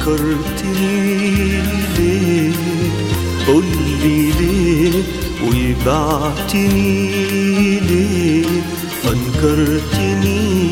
أنكرتني ليه قولي ليه وبعتني ليه أنكرتني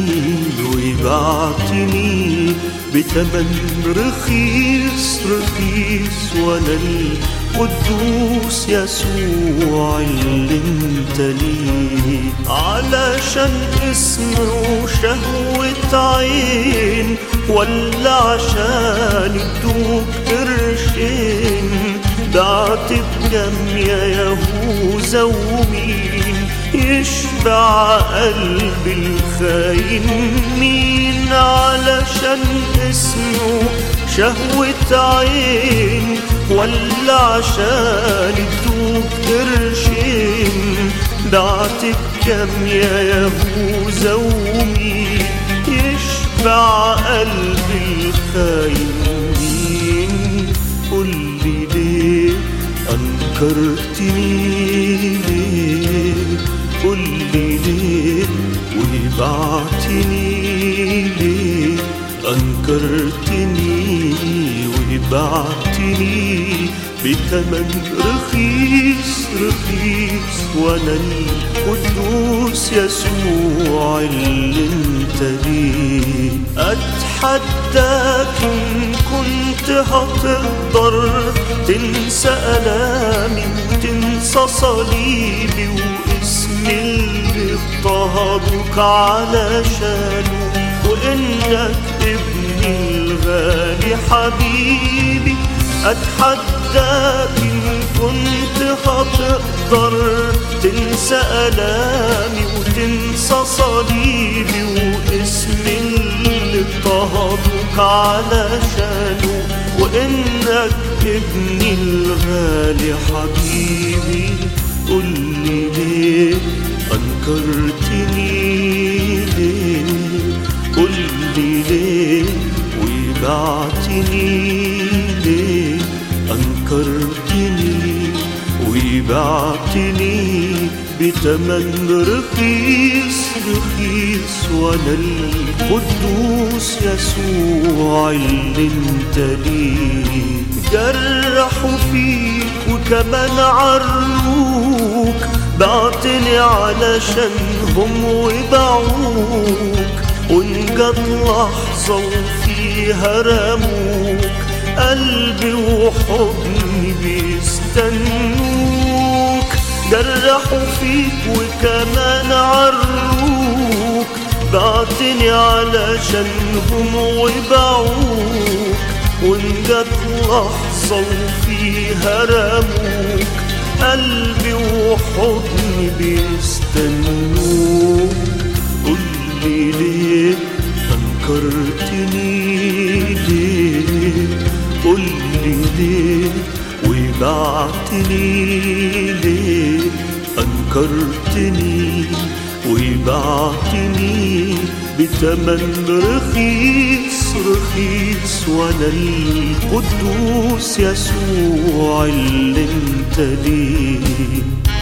وبعتني بتمن رخيص رخيص وانا القدوس يسوع اللي انت ليه علشان اسم وشهوة عين ولا عشان ادوك قرشين دعت بكم يا يهوذا ومين يشبع قلب الخاين مين علشان اسمه شهوة عين ولا عشان ادوك قرشين دعت بكم يا يهوذا ومين يشبع قلب الخاين مين قولي ليه أنكرتني ليه قولي ليه وبعتني ليه أنكرتني وبعتني بتمن رخيص رخيص وانا القدوس يسوع اللي انت ليه اتحداك ان كنت هتقدر تنسى الامي وتنسى صليبي واسمي اللي اضطهدوك علشانه وانك ابني الغالي حبيبي اتحداك ان كنت هتقدر تنسى الامي وتنسى صليبي واسمي اللي اضطهدوك علشانه وانك ابني الغالي حبيبي قولي ليه انكرتني ليه قولي ليه وبعتني ليه أنكرتني وبعتني بتمن رخيص رخيص وانا القدوس يسوع اللي انت ليه جرحوا فيك وكمان عروك بعتني علشانهم وباعوك وان جت لحظة وفيها رموك قلبي وحضني بيستنوك جرحوا فيك وكمان عروك بعتني علشانهم وباعوك وان جت لحظة وفيها رموك قلبي وحضني بيستنوك قولي ليه أنكرتني ليه قولي ليه وبعتني ليه أنكرتني وبعتني بتمن رخيص رخيص وانا القدوس يسوع اللي انت ليه